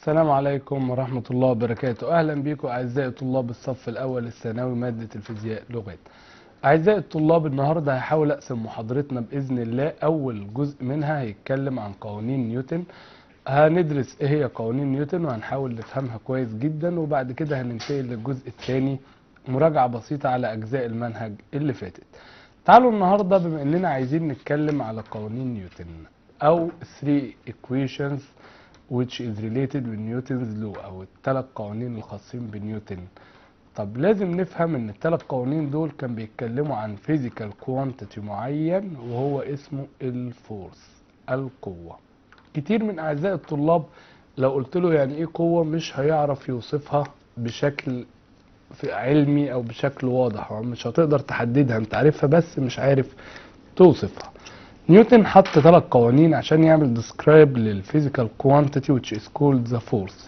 السلام عليكم ورحمة الله وبركاته أهلا بكم أعزائي طلاب الصف الأول الثانوي مادة الفيزياء لغات أعزائي الطلاب النهاردة هحاول أقسم محاضرتنا بإذن الله أول جزء منها هيتكلم عن قوانين نيوتن هندرس إيه هي قوانين نيوتن وهنحاول نفهمها كويس جدا وبعد كده هننتقل للجزء الثاني مراجعة بسيطة على أجزاء المنهج اللي فاتت تعالوا النهاردة بما إننا عايزين نتكلم على قوانين نيوتن أو 3 equations which is related with Newton's law أو الثلاث قوانين الخاصين بنيوتن طب لازم نفهم ان الثلاث قوانين دول كان بيتكلموا عن physical quantity معين وهو اسمه الفورس القوة كتير من اعزائي الطلاب لو قلت له يعني ايه قوة مش هيعرف يوصفها بشكل في علمي او بشكل واضح أو مش هتقدر تحددها انت عارفها بس مش عارف توصفها نيوتن حط ثلاث قوانين عشان يعمل describe للفيزيكال quantity which is called the force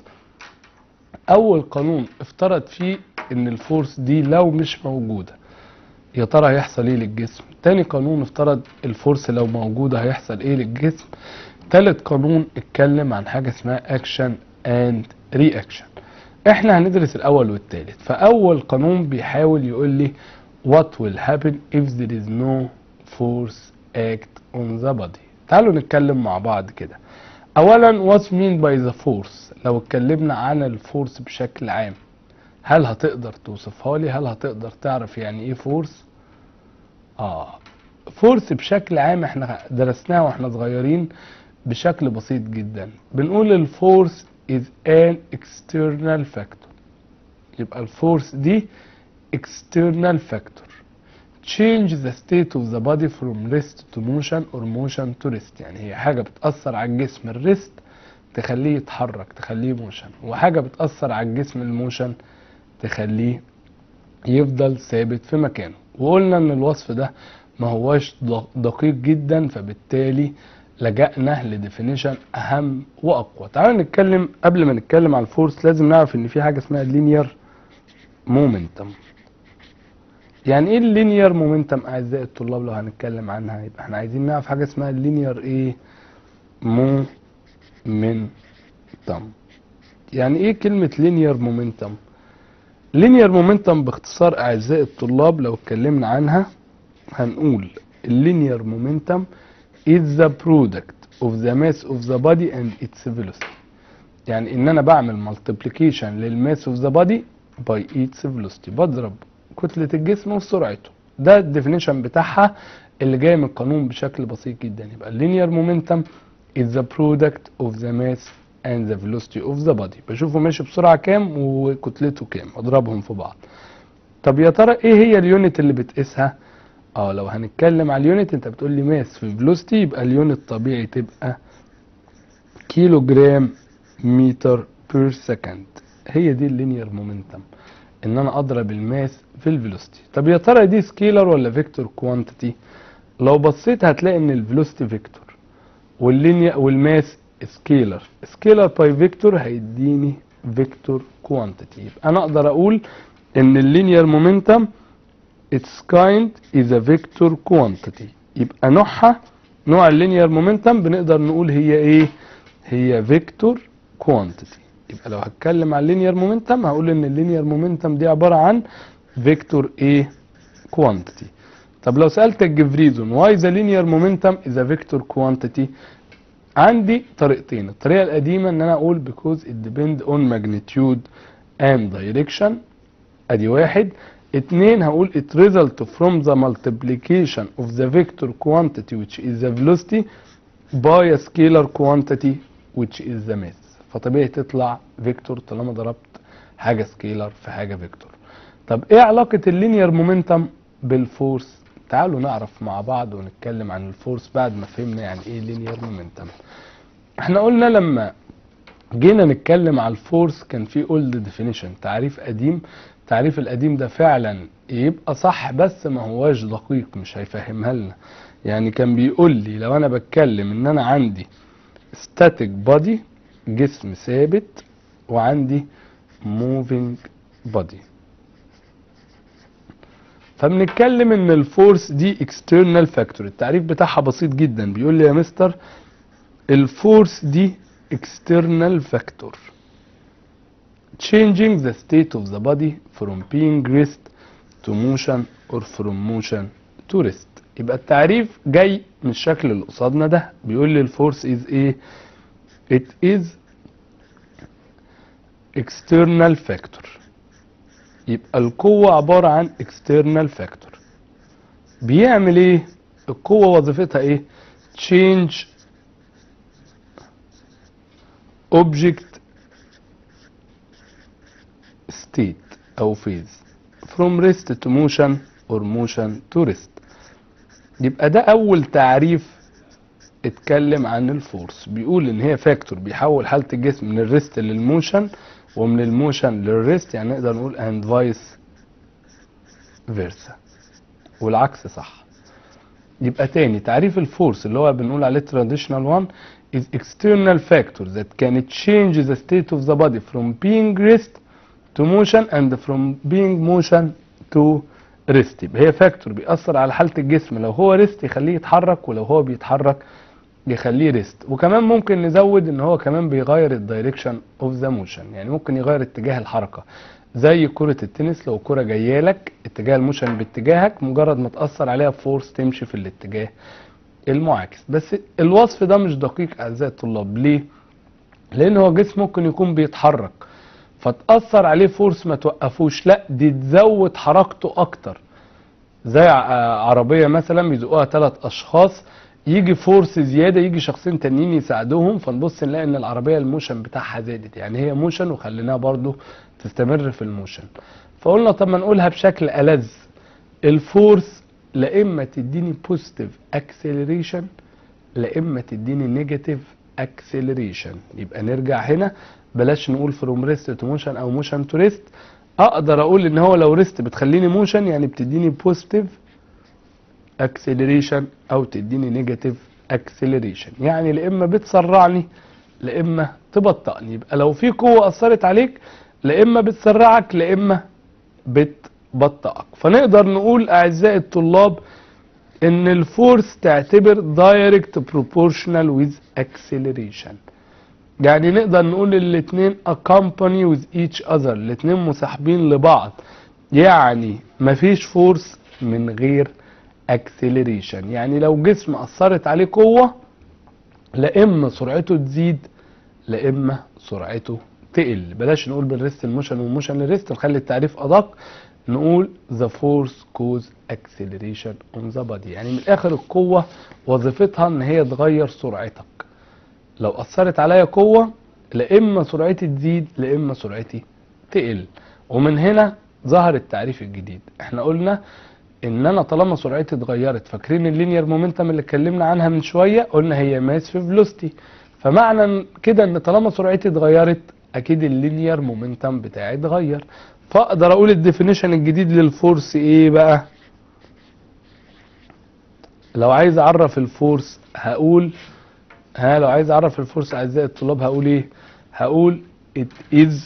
اول قانون افترض فيه ان الفورس دي لو مش موجودة يا ترى هيحصل ايه للجسم تاني قانون افترض الفورس لو موجودة هيحصل ايه للجسم تالت قانون اتكلم عن حاجة اسمها action and reaction احنا هندرس الاول والتالت فاول قانون بيحاول يقول لي what will happen if there is no force act on the body تعالوا نتكلم مع بعض كده اولا what mean by the force لو اتكلمنا عن الفورس بشكل عام هل هتقدر توصفها لي هل هتقدر تعرف يعني ايه فورس اه فورس بشكل عام احنا درسناها واحنا صغيرين بشكل بسيط جدا بنقول الفورس is an external factor يبقى الفورس دي external factor change the state of the body from rest to motion or motion to rest يعني هي حاجة بتأثر على الجسم الريست تخليه يتحرك تخليه موشن وحاجة بتأثر على الجسم الموشن تخليه يفضل ثابت في مكانه وقلنا ان الوصف ده ما هواش دقيق جدا فبالتالي لجأنا لديفينيشن اهم واقوى تعالوا نتكلم قبل ما نتكلم عن الفورس لازم نعرف ان في حاجه اسمها لينير مومنتم يعني ايه اللينير مومنتم اعزائي الطلاب لو هنتكلم عنها يبقى احنا عايزين نعرف حاجه اسمها اللينير ايه مومنتم يعني ايه كلمه لينير مومنتم لينير مومنتم باختصار اعزائي الطلاب لو اتكلمنا عنها هنقول اللينير مومنتم is the product of the mass of the body and its velocity يعني ان انا بعمل multiplication للماس of the body by its velocity بضرب كتلة الجسم وسرعته ده الديفينيشن بتاعها اللي جاي من القانون بشكل بسيط جدا يبقى linear momentum is the product of the mass and the velocity of the body بشوفه ماشي بسرعة كام وكتلته كام اضربهم في بعض طب يا ترى ايه هي اليونت اللي بتقيسها اه لو هنتكلم على اليونت انت بتقول لي ماس في فيلوسيتي يبقى اليونت طبيعي تبقى كيلو جرام متر بير سكند هي دي اللينير مومنتم ان انا اضرب الماس في الفيلوسيتي طب يا ترى دي سكيلر ولا فيكتور كوانتيتي لو بصيت هتلاقي ان الفيلوسيتي فيكتور واللينيا والماس سكيلر سكيلر باي فيكتور هيديني فيكتور كوانتيتي يبقى انا اقدر اقول ان اللينير مومنتم its kind is a vector quantity يبقى نوعها نوع اللينير مومنتم بنقدر نقول هي ايه هي فيكتور كوانتيتي يبقى لو هتكلم عن اللينير مومنتم هقول ان اللينير مومنتم دي عباره عن فيكتور ايه كوانتيتي طب لو سالتك give reason why the linear momentum is a vector quantity عندي طريقتين الطريقه القديمه ان انا اقول because it depend on magnitude and direction ادي واحد اتنين هقول it result from the multiplication of the vector quantity which is the velocity by a scalar quantity which is the mass فطبيعي تطلع فيكتور طالما ضربت حاجة سكيلر في حاجة فيكتور طب ايه علاقة اللينير مومنتم بالفورس تعالوا نعرف مع بعض ونتكلم عن الفورس بعد ما فهمنا يعني ايه لينير مومنتم احنا قلنا لما جينا نتكلم على الفورس كان في اولد ديفينيشن تعريف قديم التعريف القديم ده فعلا يبقى صح بس ما هواش دقيق مش هيفهمها لنا يعني كان بيقول لي لو انا بتكلم ان انا عندي static body جسم ثابت وعندي moving body فبنتكلم ان الفورس دي external factor التعريف بتاعها بسيط جدا بيقول لي يا مستر الفورس دي external factor changing the state of the body from being rest to motion or from motion to rest يبقى التعريف جاي من الشكل اللي قصادنا ده بيقول لي الفورس is ايه it is external factor يبقى القوة عبارة عن external factor بيعمل ايه القوة وظيفتها ايه change object state او phase from rest to motion or motion to rest يبقى ده اول تعريف اتكلم عن الفورس بيقول ان هي فاكتور بيحول حالة الجسم من الريست للموشن ومن الموشن للريست يعني نقدر نقول and vice versa والعكس صح يبقى تاني تعريف الفورس اللي هو بنقول عليه traditional one is external factor that can change the state of the body from being rest to motion and from being motion to rest يبقى هي فاكتور بيأثر على حالة الجسم لو هو ريست يخليه يتحرك ولو هو بيتحرك يخليه ريست وكمان ممكن نزود ان هو كمان بيغير الدايركشن اوف ذا موشن يعني ممكن يغير اتجاه الحركه زي كرة التنس لو كرة جايه لك اتجاه الموشن باتجاهك مجرد ما تأثر عليها فورس تمشي في الاتجاه المعاكس بس الوصف ده مش دقيق اعزائي الطلاب ليه؟ لان هو جسم ممكن يكون بيتحرك فتأثر عليه فورس ما توقفوش لا دي تزود حركته اكتر زي ع- عربية مثلا بيزقوها ثلاث اشخاص يجي فورس زياده يجي شخصين تانيين يساعدوهم فنبص نلاقي ان العربيه الموشن بتاعها زادت يعني هي موشن وخليناها برضو تستمر في الموشن فقلنا طب ما نقولها بشكل ألذ الفورس لا اما تديني بوزيتيف اكسلريشن لا اما تديني نيجاتيف اكسلريشن يبقى نرجع هنا بلاش نقول فروم ريست تو موشن او موشن تو ريست اقدر اقول ان هو لو ريست بتخليني موشن يعني بتديني بوزيتيف اكسلريشن او تديني نيجاتيف اكسلريشن يعني لا اما بتسرعني لا اما تبطئني يبقى لو في قوه اثرت عليك لا اما بتسرعك لا اما بتبطئك فنقدر نقول اعزائي الطلاب ان الفورس تعتبر دايركت بروبورشنال ويز اكسلريشن يعني نقدر نقول الاثنين accompany with each other الاثنين مصاحبين لبعض يعني مفيش فورس من غير اكسلريشن يعني لو جسم اثرت عليه قوه لا اما سرعته تزيد لا اما سرعته تقل بلاش نقول بالريست الموشن والموشن للريست نخلي التعريف ادق نقول the force cause acceleration on the body يعني من الاخر القوه وظيفتها ان هي تغير سرعتك لو اثرت عليا قوه لا اما سرعتي تزيد لا اما سرعتي تقل ومن هنا ظهر التعريف الجديد احنا قلنا ان انا طالما سرعتي اتغيرت فاكرين اللينير مومنتم اللي اتكلمنا عنها من شويه قلنا هي ماس في فيلوستي فمعنى كده ان طالما سرعتي اتغيرت اكيد اللينير مومنتم بتاعي اتغير فاقدر اقول الديفينيشن الجديد للفورس ايه بقى لو عايز اعرف الفورس هقول ها لو عايز اعرف الفورس اعزائي الطلاب هقول ايه هقول it is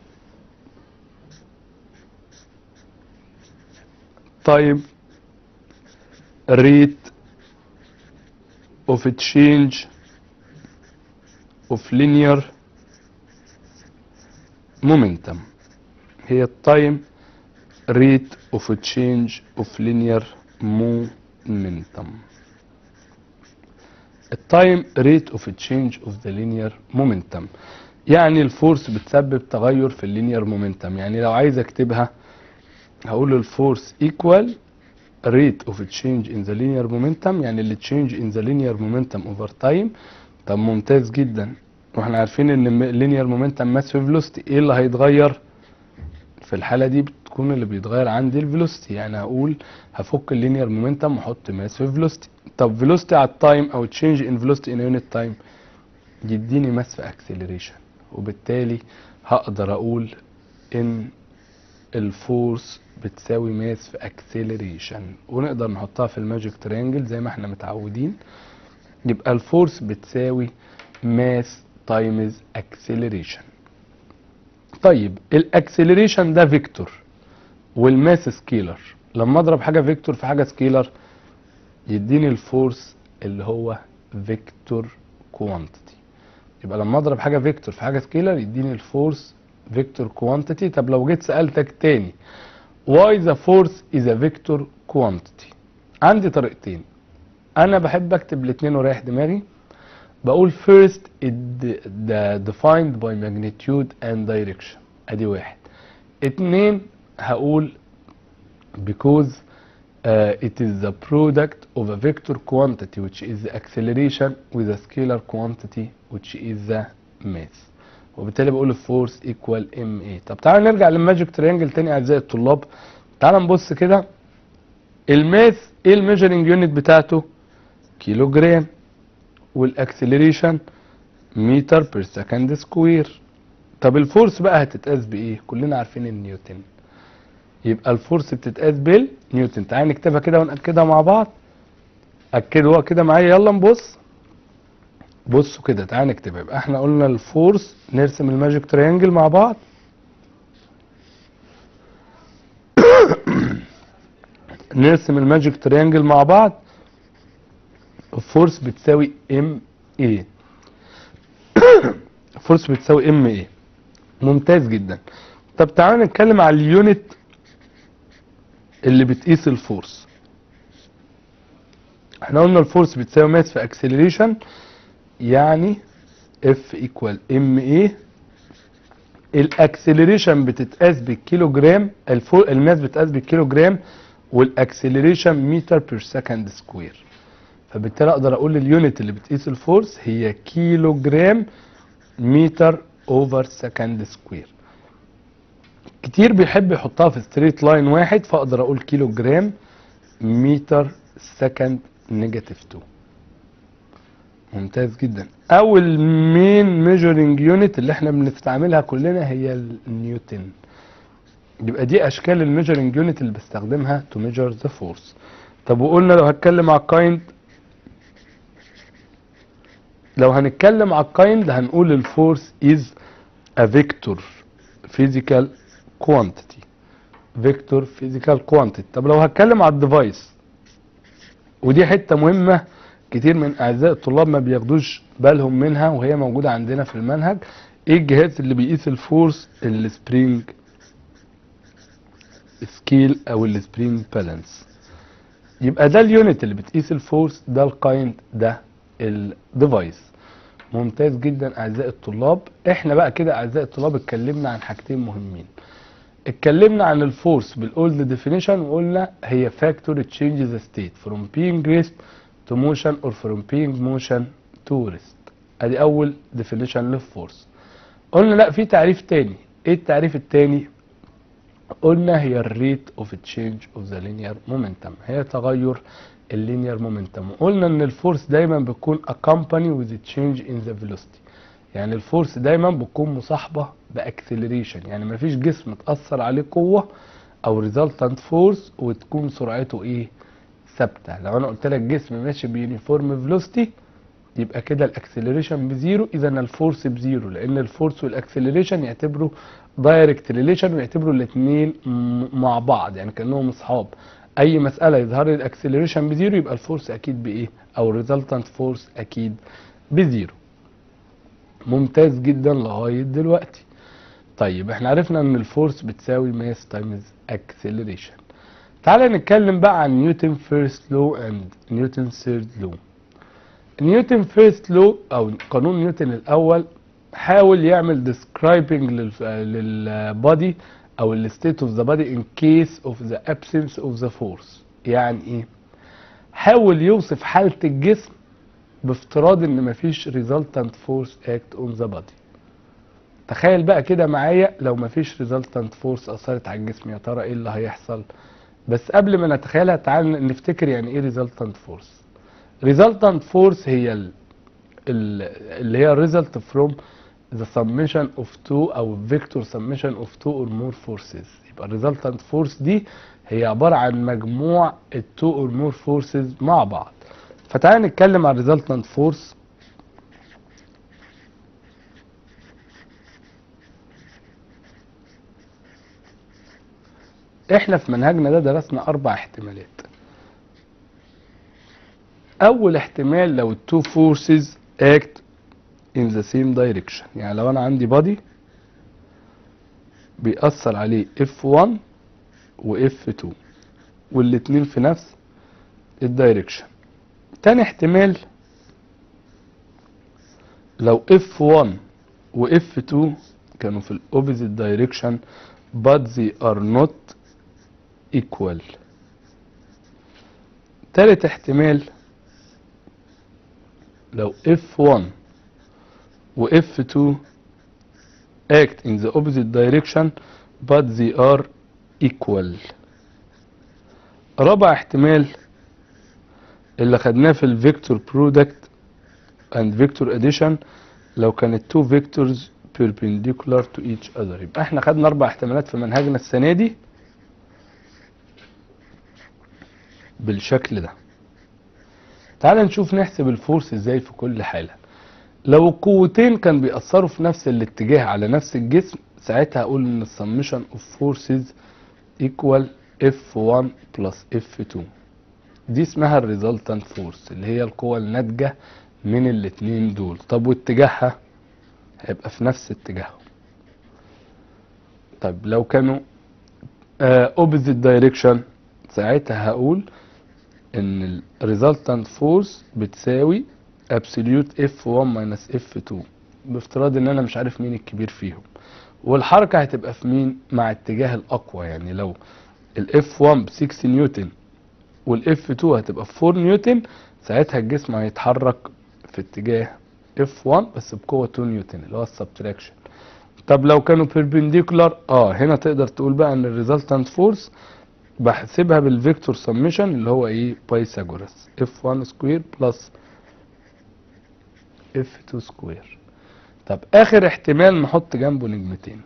time rate of a change of linear momentum هي التايم rate of a change of linear momentum التايم ريت اوف تشينج اوف ذا لينير مومنتم يعني الفورس بتسبب تغير في اللينير مومنتم يعني لو عايز اكتبها هقول الفورس ايكوال ريت اوف تشينج ان ذا لينير مومنتم يعني اللي تشينج ان ذا لينير مومنتم اوفر تايم طب ممتاز جدا واحنا عارفين ان اللينير مومنتم ماس في فيلوسيتي ايه اللي هيتغير في الحاله دي بتكون اللي بيتغير عندي الفيلوسيتي يعني هقول هفك اللينير مومنتم واحط ماس في فيلوسيتي طب فيلوسيتي على التايم او تشينج ان فيلوسيتي ان يونت تايم يديني ماس في اكسلريشن وبالتالي هقدر اقول ان الفورس بتساوي ماس في اكسلريشن ونقدر نحطها في الماجيك ترينجل زي ما احنا متعودين يبقى الفورس بتساوي ماس تايمز اكسلريشن طيب الاكسلريشن ده فيكتور والماس سكيلر لما اضرب حاجه فيكتور في حاجه سكيلر يديني الفورس اللي هو فيكتور كوانتيتي يبقى لما اضرب حاجه فيكتور في حاجه سكيلر يديني الفورس vector quantity طب لو جيت سألتك تاني why the force is a vector quantity عندي طريقتين انا بحب اكتب الاتنين ورايح دماغي بقول first it the defined by magnitude and direction ادي واحد اتنين هقول because uh, it is the product of a vector quantity which is the acceleration with a scalar quantity which is the mass وبالتالي بقول الفورس equal ام اي طب تعالوا نرجع للماجيك تريانجل تاني اعزائي الطلاب تعالوا نبص كده الماس ايه الميجرنج يونت بتاعته كيلو جرام والاكسلريشن متر بير سكند سكوير طب الفورس بقى هتتقاس بايه كلنا عارفين النيوتن يبقى الفورس بتتقاس بالنيوتن تعالى نكتبها كده ونأكدها مع بعض أكدوها كده معايا يلا نبص بصوا كده تعالى نكتبها يبقى احنا قلنا الفورس نرسم الماجيك تريانجل مع بعض نرسم الماجيك تريانجل مع بعض الفورس بتساوي ام ايه الفورس بتساوي ام ايه ممتاز جدا طب تعالى نتكلم على اليونت اللي بتقيس الفورس احنا قلنا الفورس بتساوي ماس في اكسلريشن يعني اف ايكوال ام ايه الاكسلريشن بتتقاس بالكيلو جرام الفو- الماس بتتقاس بالكيلو جرام والاكسلريشن متر بير سكند سكوير فبالتالي اقدر اقول اليونت اللي بتقيس الفورس هي كيلو جرام متر اوفر سكند سكوير كتير بيحب يحطها في ستريت لاين واحد فاقدر اقول كيلو جرام متر سكند نيجاتيف 2 ممتاز جدا اول مين ميجرنج يونت اللي احنا بنستعملها كلنا هي النيوتن يبقى دي اشكال الميجرنج يونت اللي بستخدمها تو ميجر ذا فورس طب وقلنا لو هتكلم على الكايند لو هنتكلم على الكايند هنقول الفورس از a vector physical quantity vector physical quantity طب لو هتكلم على الديفايس ودي حته مهمه كتير من اعزائي الطلاب ما بياخدوش بالهم منها وهي موجوده عندنا في المنهج ايه الجهاز اللي بيقيس الفورس السبرينج سكيل او السبرينج بالانس يبقى ده اليونت اللي بتقيس الفورس ده الكايند ده الديفايس ممتاز جدا اعزائي الطلاب احنا بقى كده اعزائي الطلاب اتكلمنا عن حاجتين مهمين اتكلمنا عن الفورس بالاولد ديفينيشن وقلنا هي فاكتور تشينج ذا ستيت فروم being rest to motion or from being motion to rest ادي اول ديفينيشن للفورس قلنا لا في تعريف تاني ايه التعريف التاني قلنا هي الريت اوف تشينج اوف ذا لينير مومنتم هي تغير اللينير مومنتم وقلنا ان الفورس دايما بتكون accompany with a change in the velocity يعني الفورس دايما بتكون مصاحبه باكسلريشن يعني مفيش جسم تاثر عليه قوه او resultant فورس وتكون سرعته ايه ثابته لو انا قلت لك جسم ماشي بيونيفورم فيلوسيتي يبقى كده الاكسلريشن بزيرو اذا الفورس بزيرو لان الفورس والاكسلريشن يعتبروا دايركت ريليشن ويعتبروا الاثنين مع بعض يعني كانهم اصحاب اي مساله يظهر لي الاكسلريشن بزيرو يبقى الفورس اكيد بايه او الريزلتنت فورس اكيد بزيرو ممتاز جدا لغايه دلوقتي طيب احنا عرفنا ان الفورس بتساوي ماس تايمز اكسلريشن تعالى نتكلم بقى عن نيوتن فيرست لو اند نيوتن ثيرد لو نيوتن فيرست لو او قانون نيوتن الاول حاول يعمل describing للبادي او الستيت اوف ذا بادي ان كيس اوف ذا absence اوف ذا فورس يعني ايه حاول يوصف حاله الجسم بافتراض ان مفيش resultant force act on the body تخيل بقى كده معايا لو مفيش resultant force اثرت على الجسم يا ترى ايه اللي هيحصل بس قبل ما نتخيلها تعال نفتكر يعني ايه resultant force resultant force هي ال ال اللي هي result from the summation of two او vector summation of two or more forces يبقى resultant force دي هي عبارة عن مجموع ال two or more forces مع بعض فتعال نتكلم عن resultant force احنا في منهجنا ده درسنا اربع احتمالات اول احتمال لو التو فورسز act in the same direction يعني لو انا عندي body بيأثر عليه F1 و F2 والاتنين في نفس الدايركشن تاني احتمال لو F1 و F2 كانوا في الأوبزيت دايركشن but they are not equal تالت احتمال لو F1 و F2 act in the opposite direction but they are equal رابع احتمال اللي خدناه في الفيكتور برودكت and vector addition لو كانت two vectors perpendicular to each other يبقى احنا خدنا اربع احتمالات في منهجنا السنه دي بالشكل ده تعال نشوف نحسب الفورس ازاي في كل حاله لو القوتين كان بيأثروا في نفس الاتجاه على نفس الجسم ساعتها هقول ان السمشن اوف فورسز equal F1 plus F2 دي اسمها الريزلتنت فورس اللي هي القوة الناتجة من الاتنين دول طب واتجاهها هيبقى في نفس اتجاههم طيب لو كانوا آه opposite direction ساعتها هقول ان الريزلتنت فورس بتساوي absolute F1 minus F2 بافتراض ان انا مش عارف مين الكبير فيهم والحركة هتبقى في مين مع اتجاه الاقوى يعني لو ال F1 ب 6 نيوتن وال F2 هتبقى ب 4 نيوتن ساعتها الجسم هيتحرك في اتجاه F1 بس بقوة 2 نيوتن اللي هو السبتراكشن طب لو كانوا بيربنديكولار اه هنا تقدر تقول بقى ان الريزلتنت فورس بحسبها بالفيكتور سميشن اللي هو ايه بايثاغورس F1 سكوير بلس F2 سكوير طب اخر احتمال نحط جنبه نجمتين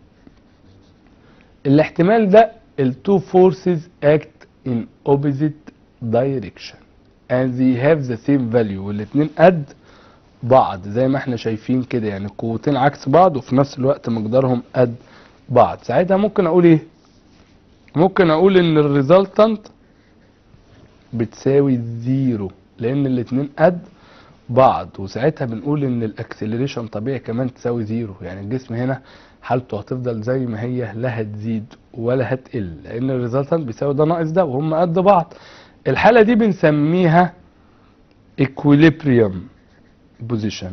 الاحتمال ده ال two forces act in opposite direction and they have the same value والاتنين قد بعض زي ما احنا شايفين كده يعني القوتين عكس بعض وفي نفس الوقت مقدارهم قد بعض ساعتها ممكن اقول ايه ممكن اقول ان الريزلتنت بتساوي زيرو لان الاتنين قد بعض وساعتها بنقول ان الاكسلريشن طبيعي كمان تساوي زيرو يعني الجسم هنا حالته هتفضل زي ما هي لا هتزيد ولا هتقل لان الريزلتنت بيساوي ده ناقص ده وهم قد بعض الحالة دي بنسميها equilibrium position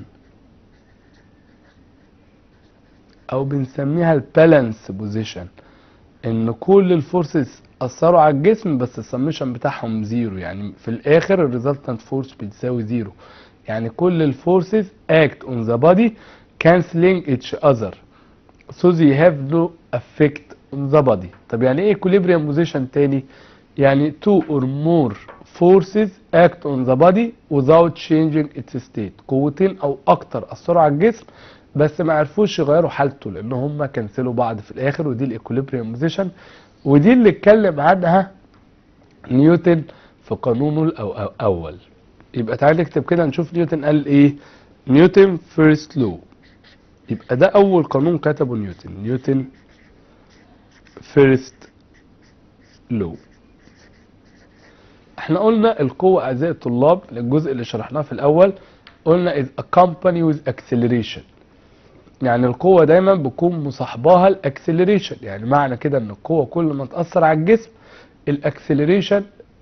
او بنسميها البالانس بوزيشن ان كل الفورسز اثروا على الجسم بس السمشن بتاعهم زيرو يعني في الاخر الريزلتنت فورس بتساوي زيرو يعني كل الفورسز act on the body canceling each other so they have no effect on the body طب يعني ايه equilibrium position تاني يعني two or more forces act on the body without changing its state قوتين او اكتر اثروا على الجسم بس ما عرفوش يغيروا حالته لان هم كنسلوا بعض في الاخر ودي الايكوليبريم بوزيشن ودي اللي اتكلم عنها نيوتن في قانونه الاول يبقى تعالى نكتب كده نشوف نيوتن قال ايه نيوتن فيرست لو يبقى ده اول قانون كتبه نيوتن نيوتن فيرست لو احنا قلنا القوة اعزائي الطلاب الجزء اللي شرحناه في الاول قلنا is accompany with acceleration يعني القوة دايما بيكون مصاحباها الاكسلريشن يعني معنى كده ان القوة كل ما تأثر على الجسم الاكسلريشن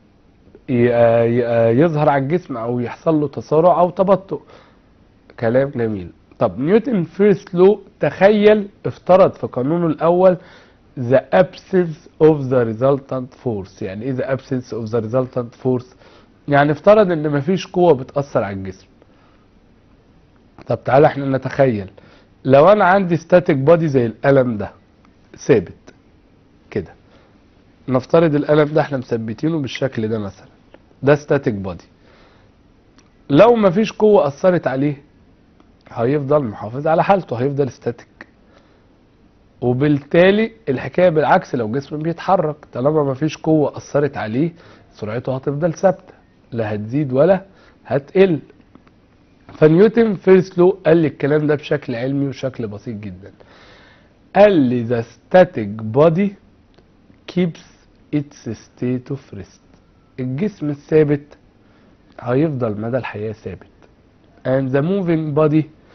يظهر على الجسم او يحصل له تسارع او تبطؤ كلام جميل طب نيوتن فيرست لو تخيل افترض في قانونه الاول the absence of the resultant force يعني ايه the absence of the resultant force يعني افترض ان مفيش قوة بتأثر على الجسم طب تعالى احنا نتخيل لو انا عندي static body زي القلم ده ثابت كده نفترض القلم ده احنا مثبتينه بالشكل ده مثلا ده static body لو مفيش قوة أثرت عليه هيفضل محافظ على حالته هيفضل static وبالتالي الحكايه بالعكس لو جسم بيتحرك طالما ما فيش قوه اثرت عليه سرعته هتفضل ثابته لا هتزيد ولا هتقل فنيوتن فيرست لو قال لي الكلام ده بشكل علمي وشكل بسيط جدا قال لي the static body keeps its state of rest الجسم الثابت هيفضل مدى الحياة ثابت and the moving body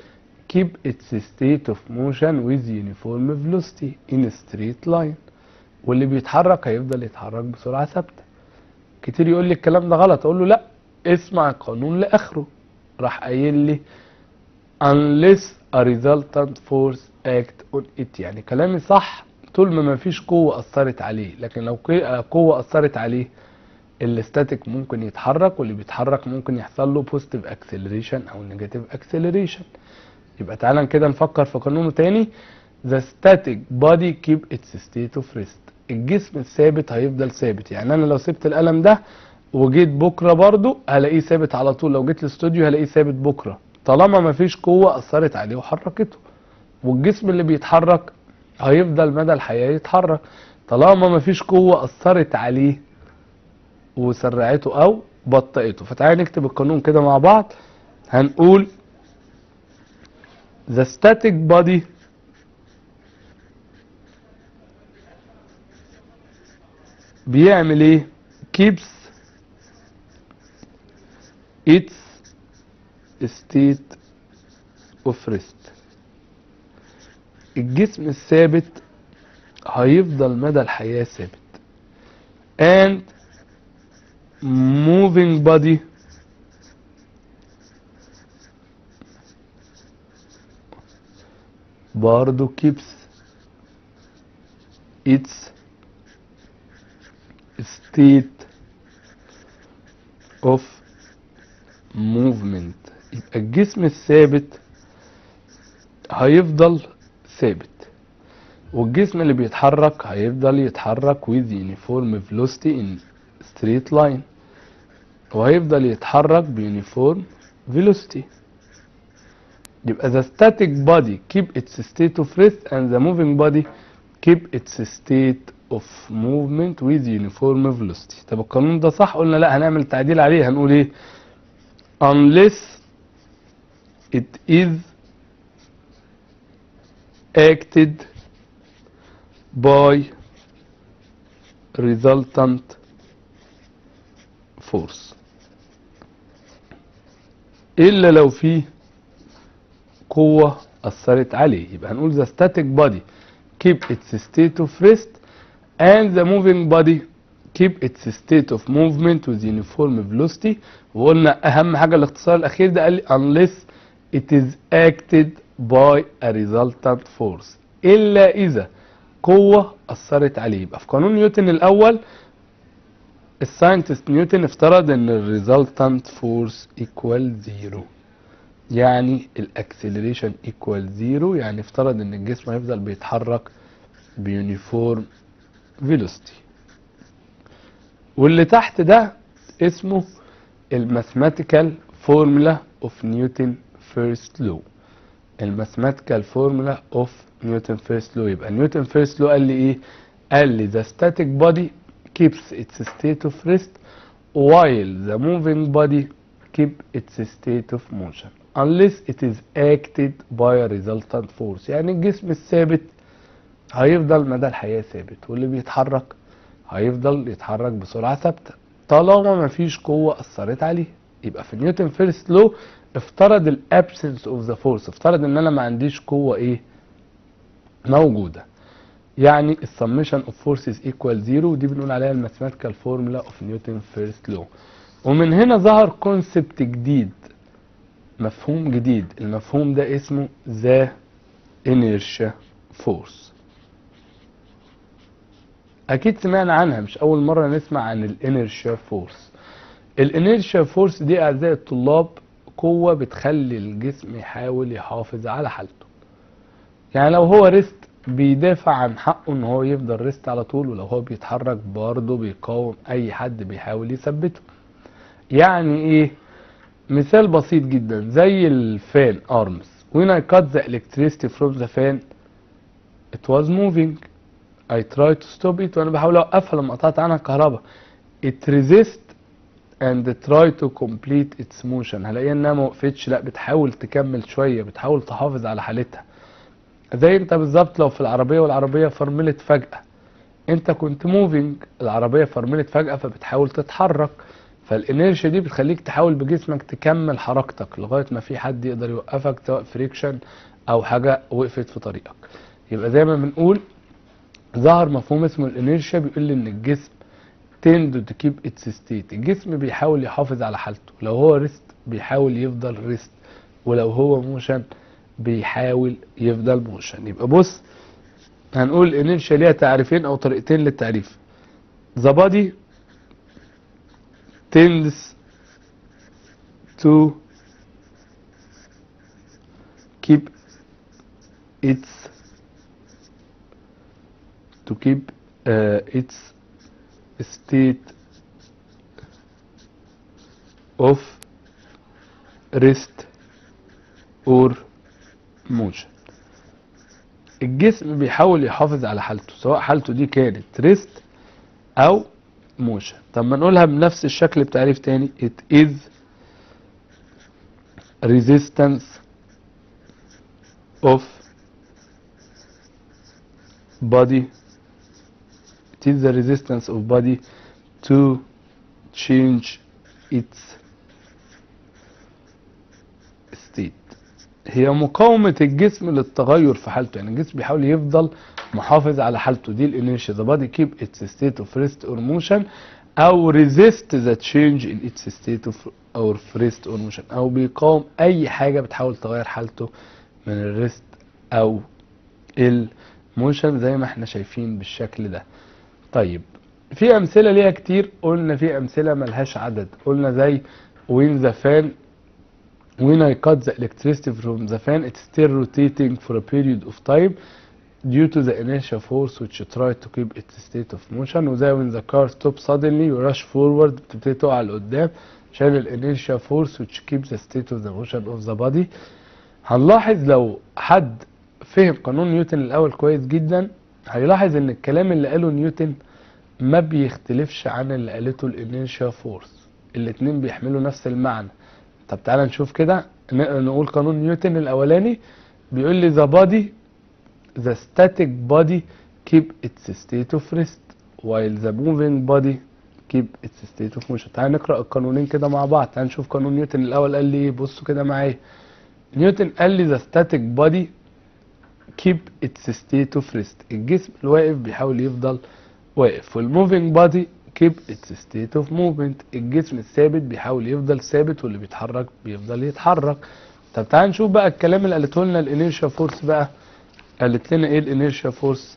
keep its state of motion with uniform velocity in a straight line واللي بيتحرك هيفضل يتحرك بسرعة ثابتة كتير يقول لي الكلام ده غلط اقول له لا اسمع القانون لاخره راح قايل لي unless a resultant force act on it يعني كلامي صح طول ما مفيش قوة أثرت عليه لكن لو قي- قوة أثرت عليه الاستاتيك ممكن يتحرك واللي بيتحرك ممكن يحصل له بوزيتيف اكسلريشن او نيجاتيف اكسلريشن يبقى تعالى كده نفكر في قانونه تاني the static body keep its state of rest الجسم الثابت هيفضل ثابت يعني انا لو سبت القلم ده وجيت بكره برضو هلاقيه ثابت على طول لو جيت الاستوديو هلاقيه ثابت بكره طالما مفيش قوه اثرت عليه وحركته والجسم اللي بيتحرك هيفضل مدى الحياه يتحرك طالما مفيش قوه اثرت عليه وسرعته او بطئته فتعالى نكتب القانون كده مع بعض هنقول the static body بيعمل ايه keeps its state of rest الجسم الثابت هيفضل مدى الحياة ثابت and moving body برضو keeps its state of movement يبقى الجسم الثابت هيفضل ثابت والجسم اللي بيتحرك هيفضل يتحرك with uniform velocity in straight line وهيفضل يتحرك بيونيفورم velocity يبقى the static body keep its state of rest and the moving body keep its state of movement with uniform velocity طب القانون ده صح قلنا لا هنعمل تعديل عليه هنقول ايه unless it is acted by resultant force الا لو في قوة اثرت عليه يبقى هنقول the static body keep its state of rest and the moving body keep its state of movement with uniform velocity وقلنا اهم حاجة الاختصار الاخير ده قال لي unless it is acted by a resultant force الا اذا قوة اثرت عليه يبقى في قانون نيوتن الاول الساينتست نيوتن افترض ان الريزلتانت فورس ايكوال زيرو يعني الاكسلريشن ايكوال زيرو يعني افترض ان الجسم هيفضل بيتحرك بيونيفورم فيلوسيتي واللي تحت ده اسمه الماثماتيكال فورمولا اوف نيوتن فيرست لو الماثماتيكال فورمولا اوف نيوتن فيرست لو يبقى نيوتن فيرست لو قال لي ايه قال لي the static body keeps its state of rest while the moving body keep its state of motion unless it is acted by a resultant force يعني الجسم الثابت هيفضل مدى الحياة ثابت واللي بيتحرك هيفضل يتحرك بسرعة ثابتة طالما مفيش قوة أثرت عليه يبقى في نيوتن فيرست لو افترض الابسنس اوف ذا فورس افترض ان انا ما عنديش قوة ايه موجودة يعني السمشن اوف فورسز ايكوال زيرو ودي بنقول عليها الماثيماتيكال فورمولا اوف نيوتن فيرست لو ومن هنا ظهر كونسبت جديد مفهوم جديد المفهوم ده اسمه ذا انيرشيا فورس اكيد سمعنا عنها مش اول مره نسمع عن الانيرشيا فورس الانيرشيا فورس دي اعزائي الطلاب قوه بتخلي الجسم يحاول يحافظ على حالته يعني لو هو ريست بيدافع عن حقه ان هو يفضل ريست على طول ولو هو بيتحرك برضه بيقاوم اي حد بيحاول يثبته يعني ايه مثال بسيط جدا زي الفان arms when I cut the electricity from the fan it was moving I tried to stop it وانا بحاول اوقفها لما قطعت عنها الكهرباء it resist and try to complete its motion هلاقيها انها ما وقفتش لا بتحاول تكمل شويه بتحاول تحافظ على حالتها زي انت بالظبط لو في العربيه والعربيه فرملت فجاه انت كنت موفينج العربيه فرملت فجاه فبتحاول تتحرك فالانيرشيا دي بتخليك تحاول بجسمك تكمل حركتك لغايه ما في حد يقدر يوقفك سواء فريكشن او حاجه وقفت في طريقك يبقى زي ما بنقول ظهر مفهوم اسمه الانيرشيا بيقول لي ان الجسم tend to keep its state الجسم بيحاول يحافظ على حالته لو هو ريست بيحاول يفضل ريست ولو هو موشن بيحاول يفضل موشن يبقى بص هنقول الانيرشيا ليها تعريفين او طريقتين للتعريف the body tends to keep its to keep uh, its state of rest or motion الجسم بيحاول يحافظ على حالته سواء حالته دي كانت ريست او موشن طب ما نقولها بنفس الشكل بتعريف تاني it is resistance of body it is the resistance of body to change its state هي مقاومة الجسم للتغير في حالته يعني الجسم بيحاول يفضل محافظ على حالته دي الانيرشيا the body keep its state of rest or motion او resist the change in its state of or rest or motion او بيقاوم اي حاجة بتحاول تغير حالته من الريست او الموشن زي ما احنا شايفين بالشكل ده طيب في امثله ليها كتير قلنا في امثله ملهاش عدد قلنا زي when the fan when I cut the electricity from the fan it's still rotating for a period of time due to the inertial force which try to keep its state of motion وزي when the car stops suddenly you rush forward بتبتدي تقع لقدام عشان الانيرشيا فورس which keeps the state of the motion of the body هنلاحظ لو حد فهم قانون نيوتن الاول كويس جدا هيلاحظ ان الكلام اللي قاله نيوتن ما بيختلفش عن اللي قالته الانيرشيا فورس الاتنين بيحملوا نفس المعنى طب تعالى نشوف كده ن- نقول قانون نيوتن الاولاني بيقول لي the body the static body keep its state of rest while the moving body keep its state of motion تعالى نقرا القانونين كده مع بعض تعالى نشوف قانون نيوتن الاول قال لي ايه بصوا كده معايا نيوتن قال لي the static body keep its state of rest الجسم الواقف بيحاول يفضل واقف والmoving body keep its state of movement الجسم الثابت بيحاول يفضل ثابت واللي بيتحرك بيفضل يتحرك طب تعال نشوف بقى الكلام اللي قالته لنا الانيرشيا فورس بقى قالت لنا ايه الانيرشيا فورس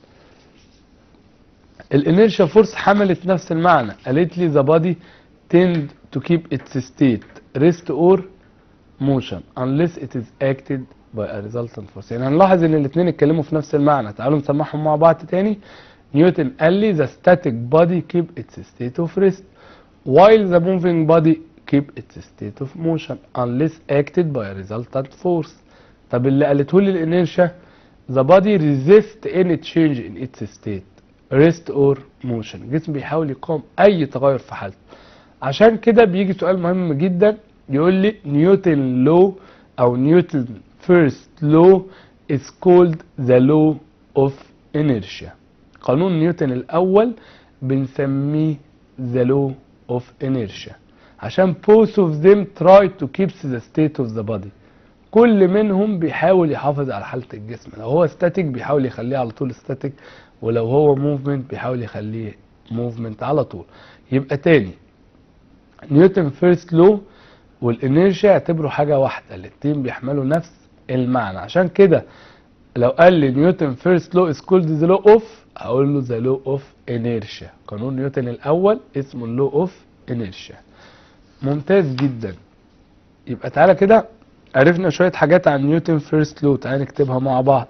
الانيرشيا فورس حملت نفس المعنى قالت لي the body tend to keep its state rest or motion unless it is acted by a resultant force يعني هنلاحظ ان الاثنين اتكلموا في نفس المعنى تعالوا نسمعهم مع بعض تاني نيوتن قال لي the static body keep its state of rest while the moving body keep its state of motion unless acted by a resultant force طب اللي قالته لي الانيرشيا the body resist any change in its state rest or motion الجسم بيحاول يقاوم اي تغير في حالته عشان كده بيجي سؤال مهم جدا يقول لي نيوتن لو او نيوتن فيرست لو is called the law of inertia قانون نيوتن الاول بنسميه the law of inertia عشان both of them try to keep the state of the body كل منهم بيحاول يحافظ على حالة الجسم لو هو ستاتيك بيحاول يخليه على طول ستاتيك ولو هو موفمنت بيحاول يخليه موفمنت على طول يبقى تاني نيوتن فيرست لو والانيرشيا اعتبروا حاجة واحدة الاتنين بيحملوا نفس المعنى عشان كده لو قال لي نيوتن فيرست لو از كولد ذا لو اوف هقول له ذا لو اوف انيرشيا قانون نيوتن الاول اسمه اللو اوف انيرشيا ممتاز جدا يبقى تعالى كده عرفنا شوية حاجات عن نيوتن فيرست لو تعالى نكتبها مع بعض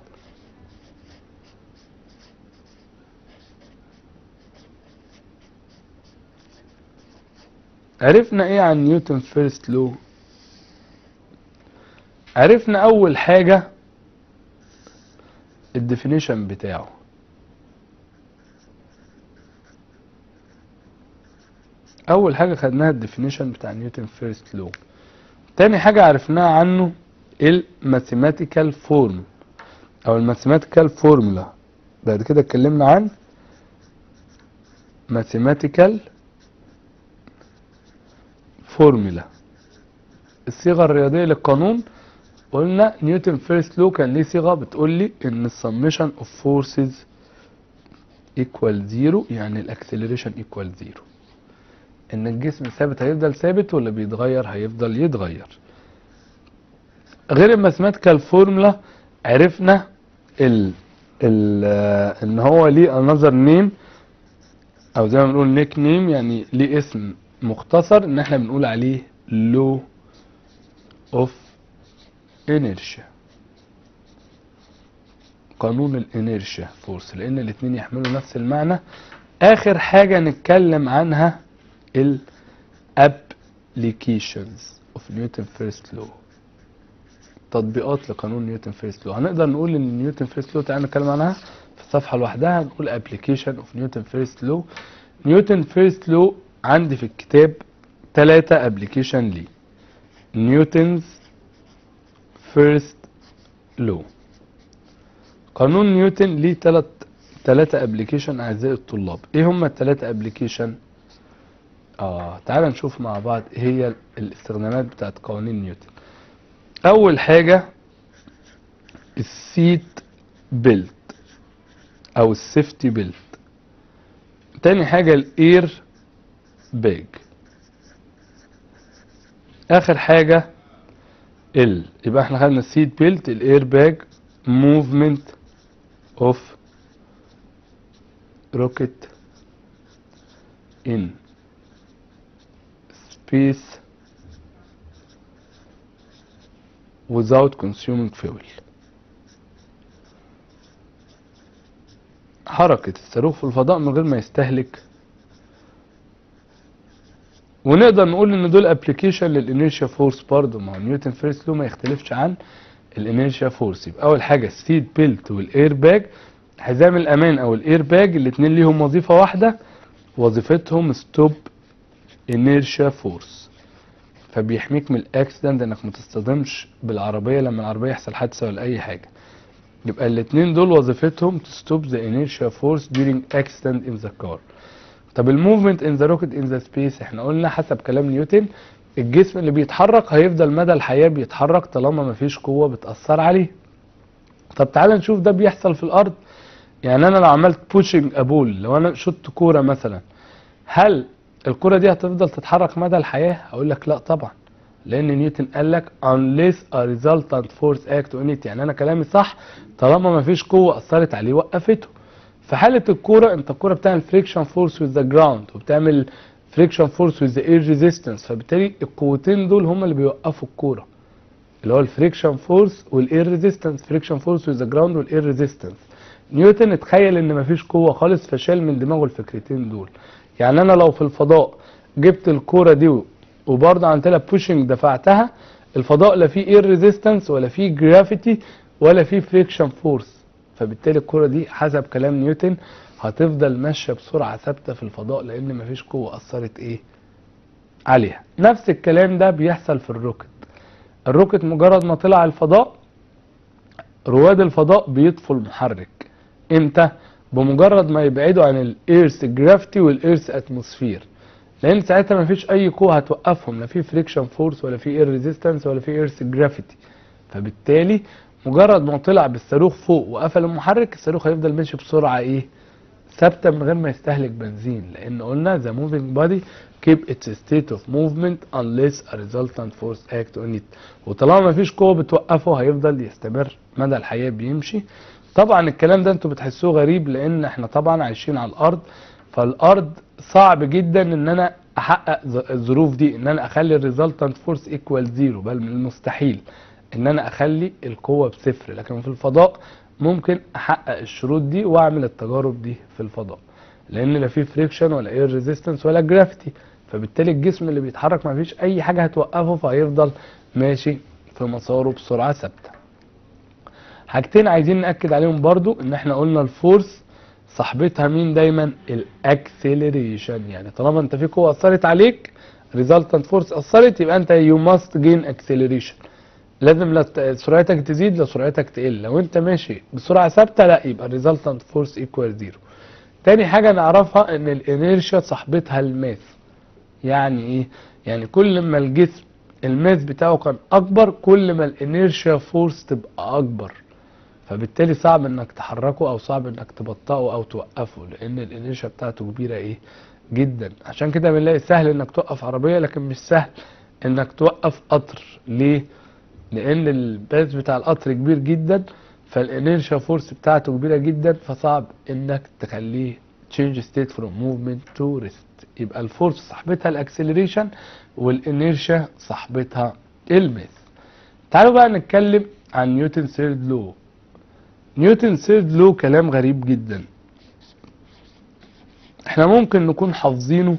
عرفنا ايه عن نيوتن فيرست لو عرفنا اول حاجة الديفينيشن بتاعه اول حاجة خدناها الديفينيشن بتاع نيوتن فيرست لو تاني حاجة عرفناها عنه الماثيماتيكال فورم او الماثيماتيكال فورمولا بعد كده اتكلمنا عن ماثيماتيكال فورمولا الصيغه الرياضيه للقانون قلنا نيوتن فيرست لو كان ليه صيغه بتقول لي ان السمشن اوف فورسز ايكوال زيرو يعني الاكسلريشن ايكوال زيرو ان الجسم ثابت هيفضل ثابت ولا بيتغير هيفضل يتغير غير الماثيماتيكال فورمولا عرفنا ال ال ان هو ليه انذر نيم او زي ما بنقول نيك نيم يعني ليه اسم مختصر ان احنا بنقول عليه لو اوف انيرشيا قانون الانيرشيا فورس لان الاتنين يحملوا نفس المعنى اخر حاجة نتكلم عنها ال applications of Newton first law تطبيقات لقانون نيوتن فيرست لو هنقدر نقول ان نيوتن فيرست لو تعالى نتكلم عنها في الصفحه لوحدها نقول ابلكيشن اوف نيوتن فيرست لو نيوتن فيرست لو عندي في الكتاب ثلاثة ابلكيشن ليه نيوتنز فيرست لو قانون نيوتن ليه ثلاث ثلاثة ابلكيشن اعزائي الطلاب ايه هما الثلاثة ابلكيشن اه تعال نشوف مع بعض ايه هي الاستخدامات بتاعت قوانين نيوتن اول حاجة السيت بيلت او السيفتي بيلت تاني حاجة الاير باج اخر حاجة ال يبقى احنا خدنا السيت بيلت الاير باج موفمنت اوف روكيت in space without consuming fuel حركة الصاروخ في الفضاء من غير ما يستهلك ونقدر نقول ان دول ابلكيشن للانيرشيا فورس برضه ما هو نيوتن فيرست لو ما يختلفش عن الانيرشيا فورس يبقى اول حاجه السيت بيلت والاير باج حزام الامان او الاير باج الاثنين ليهم وظيفه واحده وظيفتهم ستوب انيرشيا فورس فبيحميك من الاكسيدنت انك ما تصطدمش بالعربيه لما العربيه يحصل حادثه ولا اي حاجه يبقى الاثنين دول وظيفتهم to stop the inertia force during accident in the car طب الموفمنت ان ذا روكت ان ذا سبيس احنا قلنا حسب كلام نيوتن الجسم اللي بيتحرك هيفضل مدى الحياه بيتحرك طالما مفيش قوه بتاثر عليه طب تعال نشوف ده بيحصل في الارض يعني انا لو عملت بوشنج ابول لو انا شطت كوره مثلا هل الكوره دي هتفضل تتحرك مدى الحياه هقول لك لا طبعا لان نيوتن قال لك unless a resultant force act on it يعني انا كلامي صح طالما مفيش قوه اثرت عليه وقفته في حاله الكوره انت الكوره بتعمل فريكشن فورس with the ground وبتعمل فريكشن فورس with the air resistance فبالتالي القوتين دول هم اللي بيوقفوا الكوره اللي هو الفريكشن فورس والاير ريزيستنس فريكشن فورس with the ground والاير ريزيستنس نيوتن اتخيل ان مفيش قوه خالص فشال من دماغه الفكرتين دول يعني انا لو في الفضاء جبت الكوره دي وبرضه عملت لها بوشنج دفعتها الفضاء لا فيه اير ريزيستنس ولا فيه جرافيتي ولا فيه فريكشن فورس فبالتالي الكرة دي حسب كلام نيوتن هتفضل ماشية بسرعة ثابتة في الفضاء لأن مفيش قوة أثرت إيه عليها نفس الكلام ده بيحصل في الروكت الروكت مجرد ما طلع الفضاء رواد الفضاء بيطفوا المحرك امتى بمجرد ما يبعدوا عن الايرث جرافيتي والايرث اتموسفير لان ساعتها مفيش اي قوه هتوقفهم لا في فريكشن فورس ولا في اير ريزيستنس ولا في ايرث جرافيتي فبالتالي مجرد ما طلع بالصاروخ فوق وقفل المحرك الصاروخ هيفضل ماشي بسرعه ايه ثابته من غير ما يستهلك بنزين لان قلنا the moving body keep its state of movement unless a resultant force act on it وطالما ما فيش قوه بتوقفه هيفضل يستمر مدى الحياه بيمشي طبعا الكلام ده انتوا بتحسوه غريب لان احنا طبعا عايشين على الارض فالارض صعب جدا ان انا احقق الظروف دي ان انا اخلي الريزلتنت فورس ايكوال زيرو بل من المستحيل ان انا اخلي القوه بصفر لكن في الفضاء ممكن احقق الشروط دي واعمل التجارب دي في الفضاء لان لا في فريكشن ولا اير ريزيستنس ولا جرافيتي فبالتالي الجسم اللي بيتحرك ما فيش اي حاجه هتوقفه فهيفضل ماشي في مساره بسرعه ثابته حاجتين عايزين ناكد عليهم برضو ان احنا قلنا الفورس صاحبتها مين دايما الاكسلريشن يعني طالما انت في قوه اثرت عليك ريزلتنت فورس اثرت يبقى انت يو ماست جين اكسلريشن لازم لا سرعتك تزيد لا سرعتك تقل لو انت ماشي بسرعه ثابته لا يبقى الريزلتنت فورس ايكوال زيرو تاني حاجه نعرفها ان الانيرشيا صاحبتها الماس يعني ايه يعني كل ما الجسم الماس بتاعه كان اكبر كل ما الانيرشيا فورس تبقى اكبر فبالتالي صعب انك تحركه او صعب انك تبطئه او توقفه لان الانيرشيا بتاعته كبيره ايه جدا عشان كده بنلاقي سهل انك توقف عربيه لكن مش سهل انك توقف قطر ليه لان الباس بتاع القطر كبير جدا فالانيرشيا فورس بتاعته كبيره جدا فصعب انك تخليه change state from movement to rest يبقى الفورس صاحبتها الاكسلريشن والانيرشيا صاحبتها الماس تعالوا بقى نتكلم عن نيوتن ثيرد لو نيوتن ثيرد لو كلام غريب جدا احنا ممكن نكون حافظينه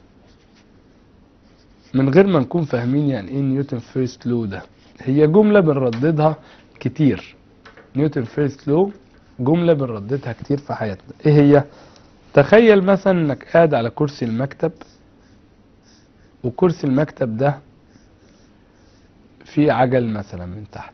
من غير ما نكون فاهمين يعني ايه نيوتن فيرست لو ده هي جملة بنرددها كتير نيوتن فيرست لو جملة بنرددها كتير في حياتنا ايه هي تخيل مثلا انك قاعد على كرسي المكتب وكرسي المكتب ده فيه عجل مثلا من تحت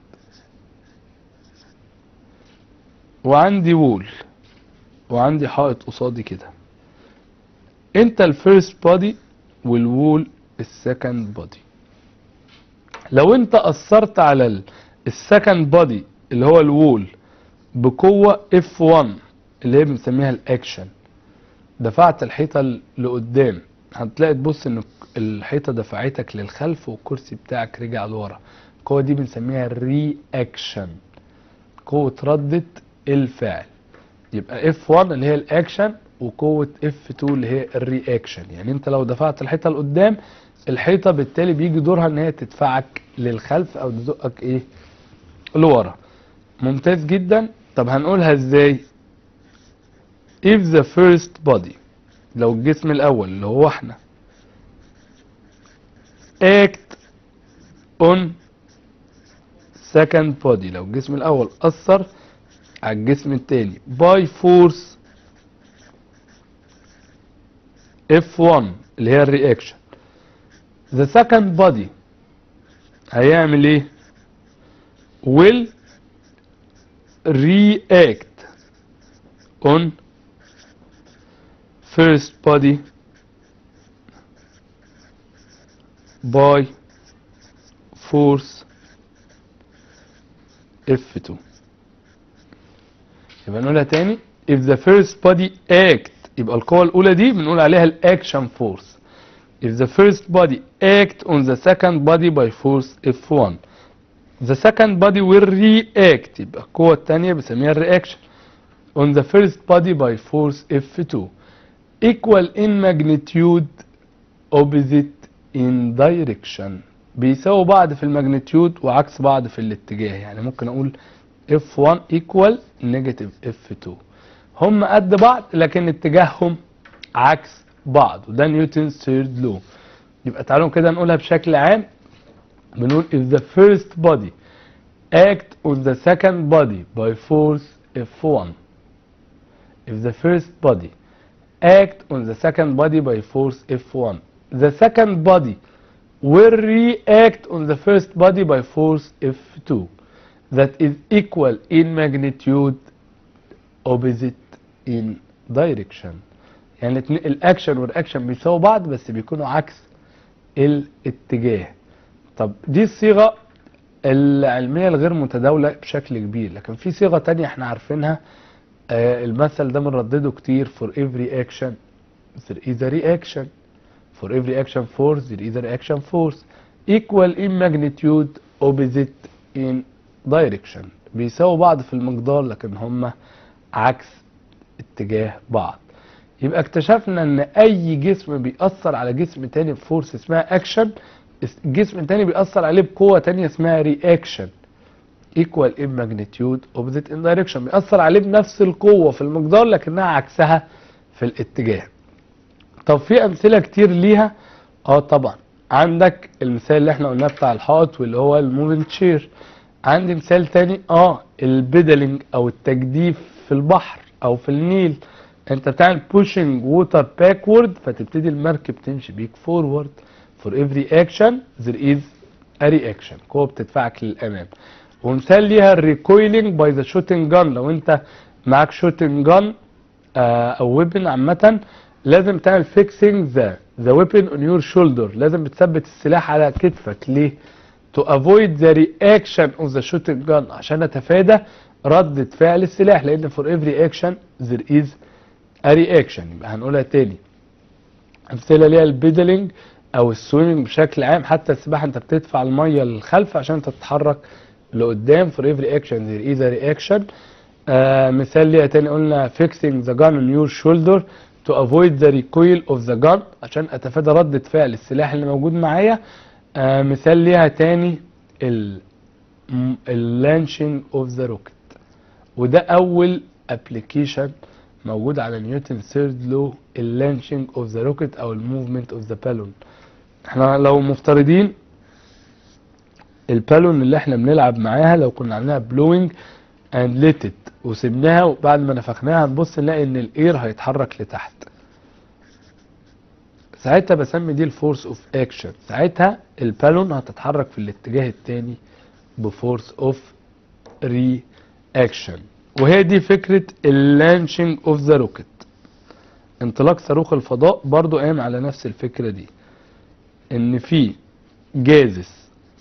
وعندي وول وعندي حائط قصادي كده انت الفيرست بودي والوول السكند بودي لو انت اثرت على السكند بودي اللي هو الوول بقوة F1 اللي هي بنسميها الاكشن دفعت الحيطة لقدام هتلاقي تبص ان الحيطة دفعتك للخلف والكرسي بتاعك رجع لورا القوة دي بنسميها الرياكشن قوة ردة الفعل يبقى F1 اللي هي الاكشن وقوة F2 اللي هي الرياكشن يعني انت لو دفعت الحيطة لقدام الحيطة بالتالي بيجي دورها ان هي تدفعك للخلف او تزقك ايه لورا ممتاز جدا طب هنقولها ازاي if the first body لو الجسم الاول اللي هو احنا act on second body لو الجسم الاول اثر على الجسم التاني by force F1 اللي هي الرياكشن the second body هيعمل ايه will react on first body by force F2 يبقى نقولها تاني if the first body act يبقى القوة الأولى دي بنقول عليها الأكشن فورس if the first body act on the second body by force F1 the second body will react يبقى القوة الثانية بنسميها الرياكشن on the first body by force F2 equal in magnitude opposite in direction بيساووا بعض في الماجنتيود وعكس بعض في الاتجاه يعني ممكن اقول F1 equal negative F2 هم قد بعض لكن اتجاههم عكس بعض وده نيوتن ثيرد لو يبقى تعالوا كده نقولها بشكل عام بنقول if the first body act on the second body by force F1 if the first body act on the second body by force F1 the second body will react on the first body by force F2 that is equal in magnitude opposite in direction يعني الاكشن والاكشن بيساووا بعض بس بيكونوا عكس الاتجاه طب دي الصيغة العلمية الغير متداولة بشكل كبير لكن في صيغة تانية احنا عارفينها آه المثل ده بنردده كتير for every action there is a reaction for every action force there is a reaction force equal in magnitude opposite in direction بيساووا بعض في المقدار لكن هما عكس اتجاه بعض يبقى اكتشفنا ان اي جسم بيأثر على جسم تاني بفورس اسمها اكشن جسم تاني بيأثر عليه بقوة تانية اسمها رياكشن equal in magnitude opposite in direction بيأثر عليه بنفس القوة في المقدار لكنها عكسها في الاتجاه طب في امثلة كتير ليها اه طبعا عندك المثال اللي احنا قلناه بتاع الحائط واللي هو الموفينج تشير عندي مثال تاني اه البيدلينج او التجديف في البحر او في النيل انت بتعمل pushing water backward فتبتدي المركب تمشي بيك forward for every action there is a reaction قوة بتدفعك للأمام ومثال ليها الريكويلينج باي ذا شوتنج جان لو انت معاك شوتنج جان او ويبن عامة لازم تعمل fixing the the weapon on your shoulder لازم بتثبت السلاح على كتفك ليه to avoid the reaction of the shooting gun عشان اتفادى ردة فعل السلاح لان for every action there is a reaction يبقى هنقولها تاني امثله ليها البيدلينج او السويمنج بشكل عام حتى السباحه انت بتدفع الميه للخلف عشان انت تتحرك لقدام for every action there is a reaction آه مثال ليها تاني قلنا fixing the gun on your shoulder to avoid the recoil of the gun عشان اتفادى ردة فعل السلاح اللي موجود معايا آه مثال ليها تاني ال اللانشنج اوف ذا روكت وده اول ابلكيشن موجود على نيوتن ثيرد لو اللانشنج اوف ذا روكت او الموفمنت اوف ذا بالون احنا لو مفترضين البالون اللي احنا بنلعب معاها لو كنا عاملينها بلوينج اند ليت وسبناها وبعد ما نفخناها هنبص نلاقي ان الاير هيتحرك لتحت ساعتها بسمي دي الفورس اوف اكشن ساعتها البالون هتتحرك في الاتجاه التاني بفورس اوف ري اكشن وهي دي فكرة اللانشنج اوف ذا روكت انطلاق صاروخ الفضاء برضو قام على نفس الفكرة دي ان في جازس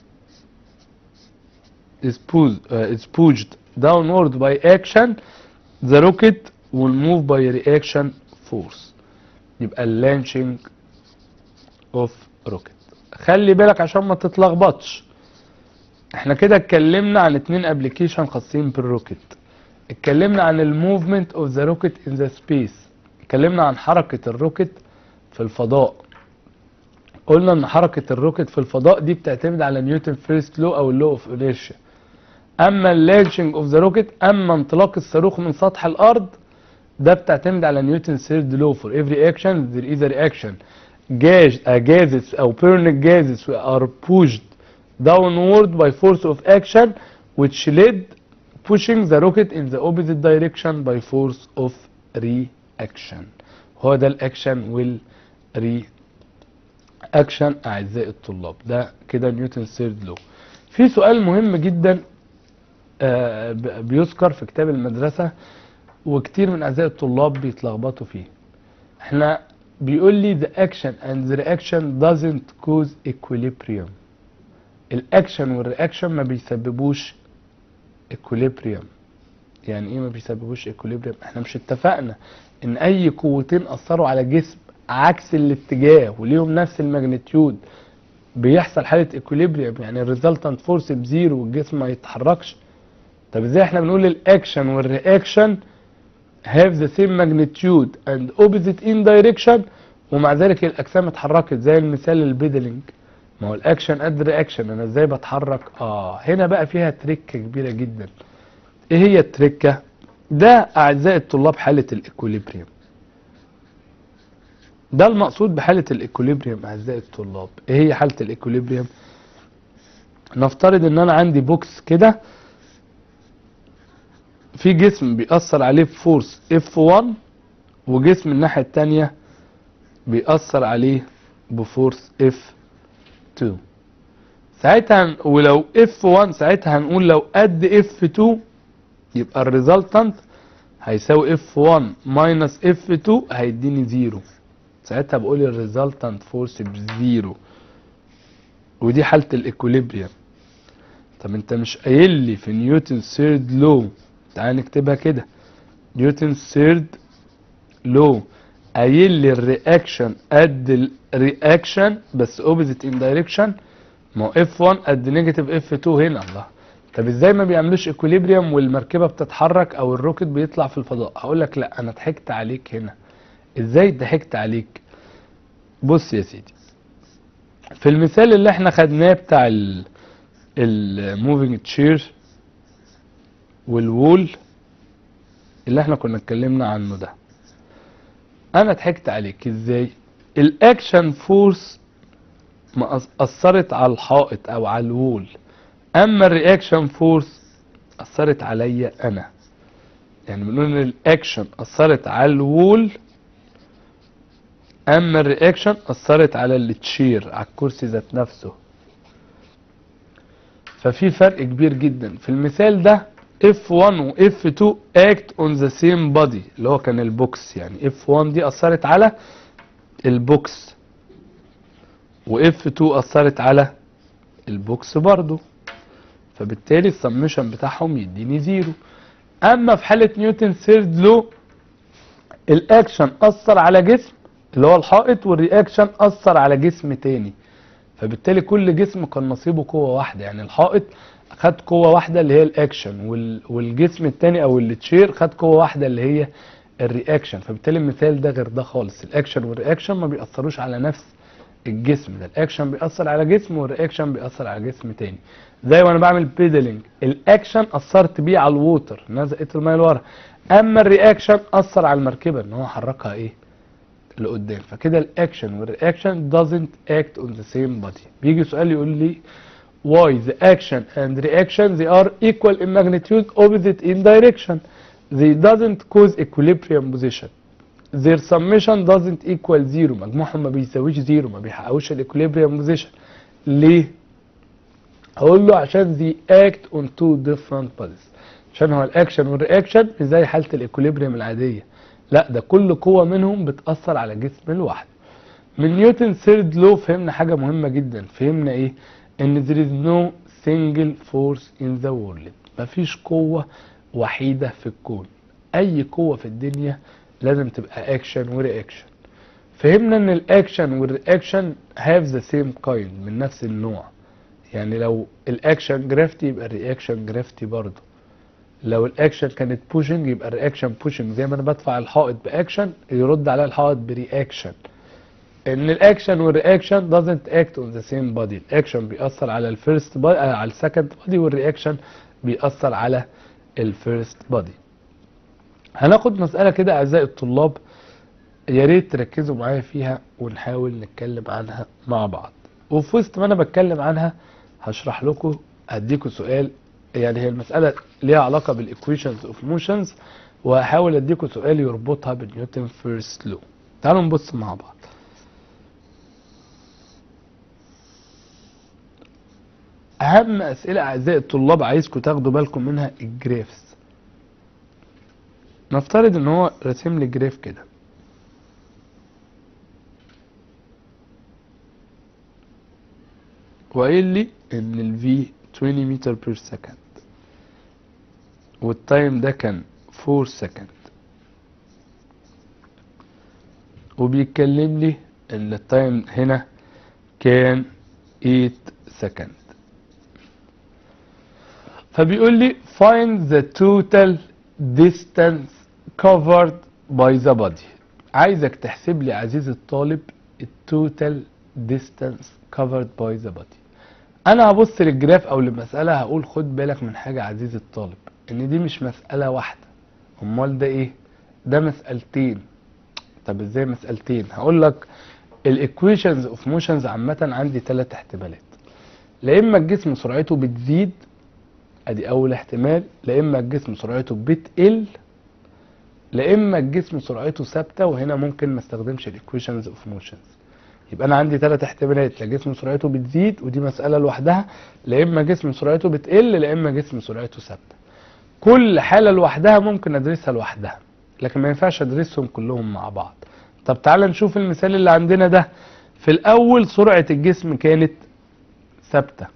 is pushed, uh, is pushed downward by action the rocket will move by reaction force يبقى اللانشنج اوف روكت خلي بالك عشان ما تتلخبطش احنا كده اتكلمنا عن اتنين ابلكيشن خاصين بالروكت اتكلمنا عن الموفمنت اوف ذا روكت ان ذا سبيس اتكلمنا عن حركة الروكت في الفضاء قلنا ان حركة الروكت في الفضاء دي بتعتمد على نيوتن فيرست لو او اللو اوف انيرشيا اما اللانشنج اوف ذا روكت اما انطلاق الصاروخ من سطح الارض ده بتعتمد على نيوتن ثيرد لو فور افري اكشن ذير از رياكشن جاز gases او burning gases are pushed downward by force of action which led pushing the rocket in the opposite direction by force of reaction هو ده الاكشن والري اكشن اعزائي الطلاب ده كده نيوتن ثيرد لو في سؤال مهم جدا آه، ب- بيذكر في كتاب المدرسة وكتير من اعزائي الطلاب بيتلخبطوا فيه احنا بيقول لي the action and the reaction doesn't cause equilibrium الاكشن والرياكشن ما بيسببوش equilibrium يعني ايه ما بيسببوش equilibrium احنا مش اتفقنا ان اي قوتين اثروا على جسم عكس الاتجاه وليهم نفس الماجنتيود بيحصل حالة equilibrium يعني الريزلتنت فورس بزيرو والجسم ما يتحركش طب ازاي احنا بنقول الاكشن والرياكشن have the same magnitude and opposite in direction ومع ذلك الاجسام اتحركت زي المثال البيدلينج ما هو الاكشن قد رياكشن انا ازاي بتحرك اه هنا بقى فيها تريكه كبيره جدا ايه هي التريكه ده اعزائي الطلاب حاله الايكوليبريم ده المقصود بحاله الايكوليبريم اعزائي الطلاب ايه هي حاله الايكوليبريم نفترض ان انا عندي بوكس كده في جسم بيأثر عليه بفورس F1 وجسم الناحية التانية بيأثر عليه بفورس F2 ساعتها هن- ولو F1 ساعتها هنقول لو قد F2 يبقى الريزلتنت هيساوي F1 ماينس F2 هيديني زيرو ساعتها بقول الريزلتنت فورس بزيرو ودي حالة الايكوليبريم طب انت مش قايل لي في نيوتن ثيرد لو تعال نكتبها كده نيوتن ثيرد لو قايل لي الرياكشن قد الرياكشن بس اوبوزيت ان دايركشن ما هو اف 1 قد نيجاتيف اف 2 هنا الله طب ازاي ما بيعملوش ايكوليبريم والمركبه بتتحرك او الروكت بيطلع في الفضاء هقول لك لا انا ضحكت عليك هنا ازاي ضحكت عليك بص يا سيدي في المثال اللي احنا خدناه بتاع الموفينج تشير والوول اللي احنا كنا اتكلمنا عنه ده انا ضحكت عليك ازاي الاكشن فورس ما أث- اثرت على الحائط او على الوول اما الرياكشن فورس اثرت عليا انا يعني بنقول ان الاكشن اثرت على الوول اما الرياكشن اثرت على التشير على الكرسي ذات نفسه ففي فرق كبير جدا في المثال ده F1 و F2 act on the same body اللي هو كان البوكس يعني F1 دي أثرت على البوكس واف 2 اثرت على البوكس برضو فبالتالي السمشن بتاعهم يديني زيرو اما في حاله نيوتن ثيرد لو الاكشن اثر على جسم اللي هو الحائط والرياكشن اثر على جسم تاني فبالتالي كل جسم كان نصيبه قوه واحده يعني الحائط خد قوه واحده اللي هي الاكشن وال- والجسم التاني او التشير خد قوه واحده اللي هي الرياكشن فبالتالي المثال ده غير ده خالص الاكشن والرياكشن ما بيأثروش على نفس الجسم ده الاكشن بيأثر على جسم والرياكشن بيأثر على جسم تاني زي وانا بعمل بيدلينج الاكشن اثرت بيه على الووتر نزقت الميه لورا اما الرياكشن اثر على المركبه ان هو حركها ايه لقدام فكده الاكشن والرياكشن doesn't act on the same body بيجي سؤال يقول لي why the action and reaction they are equal in magnitude opposite in direction they doesn't cause equilibrium position their summation doesn't equal zero مجموعهم ما بيساويش زيرو ما بيحققوش الاكوليبريم بوزيشن ليه؟ هقول له عشان they act on two different bodies عشان هو الاكشن والرياكشن مش زي حاله الاكوليبريم العاديه لا ده كل قوه منهم بتاثر على جسم لوحده من نيوتن ثيرد لو فهمنا حاجه مهمه جدا فهمنا ايه ان there is no single force in the world مفيش قوه وحيده في الكون اي قوه في الدنيا لازم تبقى اكشن ورياكشن فهمنا ان الاكشن والرياكشن هاف ذا سيم كايند من نفس النوع يعني لو الاكشن جرافتي يبقى الرياكشن جرافتي برضه لو الاكشن كانت بوشنج يبقى الرياكشن بوشنج زي ما انا بدفع الحائط باكشن يرد عليا الحائط برياكشن ان الاكشن والرياكشن doesn't act on the same body الاكشن بيأثر على الفيرست بادي على السكند بادي والرياكشن بيأثر على الفيرست بادي هناخد مسألة كده أعزائي الطلاب يا ريت تركزوا معايا فيها ونحاول نتكلم عنها مع بعض وفي وسط ما أنا بتكلم عنها هشرح لكم هديكم سؤال يعني هي المسألة ليها علاقة بالإيكويشنز أوف موشنز وهحاول أديكم سؤال يربطها بنيوتن فيرست لو تعالوا نبص مع بعض أهم أسئلة أعزائي الطلاب عايزكم تاخدوا بالكم منها الجرافس نفترض ان هو راسم لي جراف كده وقايل لي ان ال V 20 متر بير سكند والتايم ده كان 4 سكند وبيتكلم لي ان التايم هنا كان 8 سكند فبيقول لي find the total distance covered by the body عايزك تحسب لي عزيزي الطالب التوتال distance covered by the body انا هبص للجراف او للمسألة هقول خد بالك من حاجة عزيزي الطالب ان دي مش مسألة واحدة امال ده ايه ده مسألتين طب ازاي مسألتين هقول لك الايكويشنز اوف موشنز عامة عندي ثلاث احتمالات لا اما الجسم سرعته بتزيد ادي اول احتمال لا اما الجسم سرعته بتقل لا اما الجسم سرعته ثابته وهنا ممكن ما استخدمش الايكويشنز اوف موشنز يبقى انا عندي ثلاث احتمالات لا جسم سرعته بتزيد ودي مساله لوحدها لا اما جسم سرعته بتقل لا اما جسم سرعته ثابته كل حاله لوحدها ممكن ادرسها لوحدها لكن ما ينفعش ادرسهم كلهم مع بعض طب تعال نشوف المثال اللي عندنا ده في الاول سرعه الجسم كانت ثابته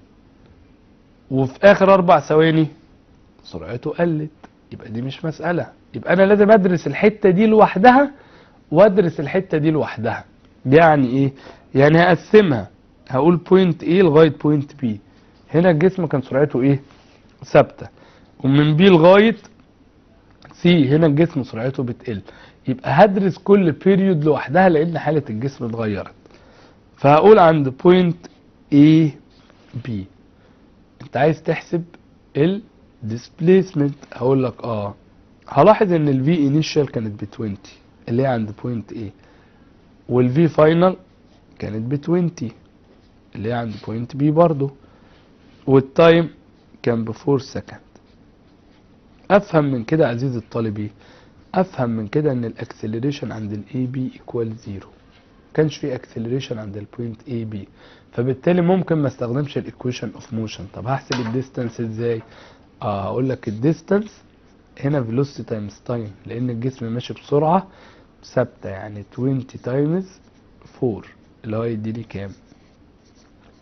وفي اخر اربع ثواني سرعته قلت يبقى دي مش مسألة يبقى انا لازم ادرس الحتة دي لوحدها وادرس الحتة دي لوحدها يعني ايه يعني هقسمها هقول بوينت A لغاية بوينت B هنا الجسم كان سرعته ايه ثابتة ومن B لغاية C هنا الجسم سرعته بتقل يبقى هدرس كل بيريود لوحدها لان حالة الجسم اتغيرت فهقول عند بوينت A B انت عايز تحسب الديسبليسمنت هقول لك اه هلاحظ ان الفي انيشال كانت ب 20 اللي هي عند بوينت A والفي فاينل كانت ب 20 اللي هي عند بوينت B برضو والتايم كان ب 4 سكند افهم من كده عزيزي الطالب ايه افهم من كده ان الاكسلريشن عند الاي بي ايكوال زيرو كانش في اكسلريشن عند البوينت اي بي فبالتالي ممكن ما استخدمش الايكويشن اوف موشن طب هحسب الديستانس ازاي اه هقول لك الديستانس هنا فيلوسيتي تايمز تايم لان الجسم ماشي بسرعه ثابته يعني 20 تايمز 4 اللي هو يديني كام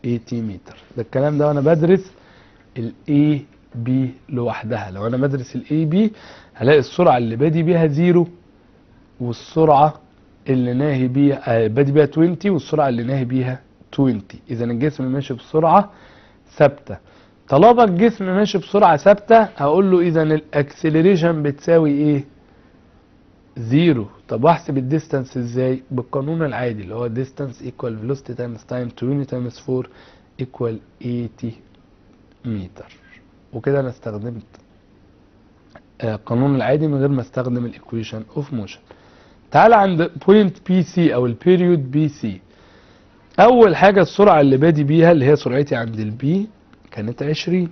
80 متر ده الكلام ده وانا بدرس الاي بي لوحدها لو انا بدرس الاي بي هلاقي السرعه اللي بادي بيها زيرو والسرعه اللي ناهي بيها آه، بادي بيها 20 والسرعه اللي ناهي بيها 20 اذا الجسم ماشي بسرعه ثابته طالما الجسم ماشي بسرعه ثابته هقول له اذا الاكسلريشن بتساوي ايه زيرو طب واحسب الديستانس ازاي بالقانون العادي اللي هو distance equal velocity times time 20 times 4 equal 80 متر وكده انا استخدمت آه، القانون العادي من غير ما استخدم الايكويشن اوف موشن تعال عند بوينت بي سي او البيريود بي سي اول حاجه السرعه اللي بادي بيها اللي هي سرعتي عند البي كانت 20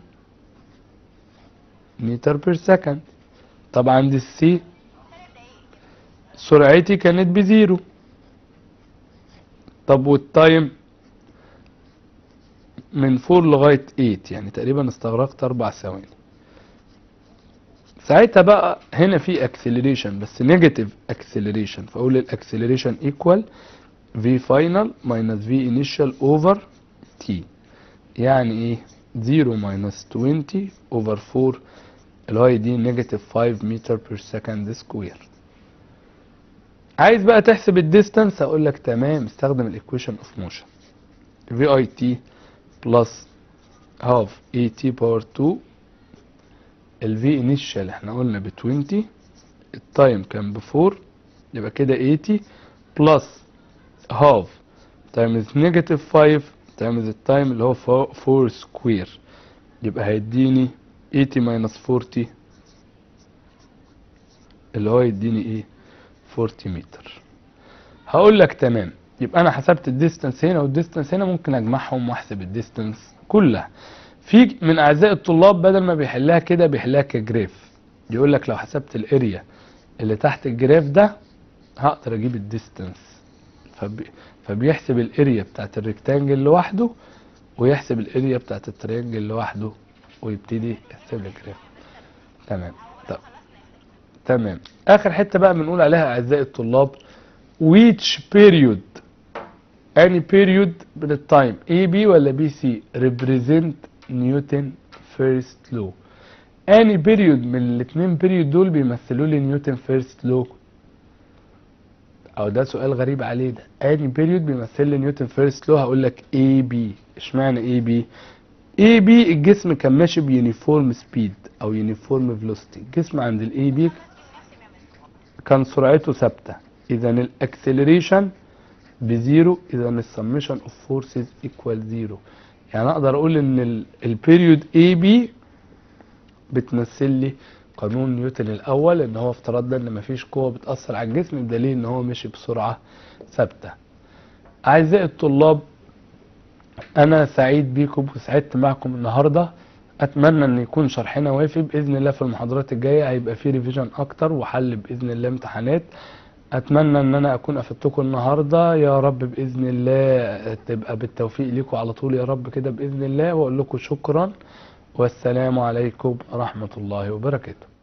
متر بير سكند طب عند السي سرعتي كانت بزيرو طب والتايم من 4 لغاية 8 يعني تقريبا استغرقت 4 ثواني ساعتها بقى هنا في اكسلريشن بس نيجاتيف اكسلريشن فاقول الاكسلريشن ايكوال في فاينل ماينس في انيشال اوفر تي يعني ايه 0 ماينس 20 اوفر 4 اللي هو يديني نيجاتيف 5 متر بير سكند سكوير عايز بقى تحسب الديستانس اقول لك تمام استخدم الايكويشن اوف موشن في اي تي بلس هاف اي تي باور 2 الفي انيشال احنا قلنا ب 20 التايم كان ب 4 يبقى كده 80 بلس هاف تايمز نيجاتيف 5 تايمز التايم اللي هو 4 سكوير يبقى هيديني 80 ماينس 40 اللي هو يديني ايه 40 متر هقول لك تمام يبقى انا حسبت الديستانس هنا والديستانس هنا ممكن اجمعهم واحسب الديستانس كلها في من اعزائي الطلاب بدل ما بيحلها كده بيحلها كجراف يقول لك لو حسبت الاريا اللي تحت الجراف ده هقدر اجيب الديستانس فبي فبيحسب الاريا بتاعت الريكتانجل لوحده ويحسب الاريا بتاعت التريانجل لوحده ويبتدي يحسب لي جراف تمام طب تمام اخر حته بقى بنقول عليها اعزائي الطلاب which period any period من التايم A B ولا B C represent نيوتن first law any period من الاثنين period دول بيمثلوا لي نيوتن first law او ده سؤال غريب عليه ده any period بيمثل لي نيوتن first law هقول لك A B اشمعنى A B A B الجسم كان ماشي بيونيفورم سبيد او يونيفورم فيلوسيتي الجسم عند الاي بي كان سرعته ثابته اذا الاكسلريشن بزيرو اذا السمشن اوف فورسز ايكوال زيرو يعني اقدر اقول ان البيريود اي بي بتمثل لي قانون نيوتن الاول ان هو افترضنا ان مفيش قوه بتاثر على الجسم بدليل ان هو مشي بسرعه ثابته اعزائي الطلاب انا سعيد بيكم وسعدت معكم النهارده اتمنى ان يكون شرحنا وافي باذن الله في المحاضرات الجايه هيبقى في ريفيجن اكتر وحل باذن الله امتحانات اتمنى ان انا اكون افدتكم النهارده يا رب باذن الله تبقى بالتوفيق ليكم على طول يا رب كده باذن الله واقول لكم شكرا والسلام عليكم ورحمه الله وبركاته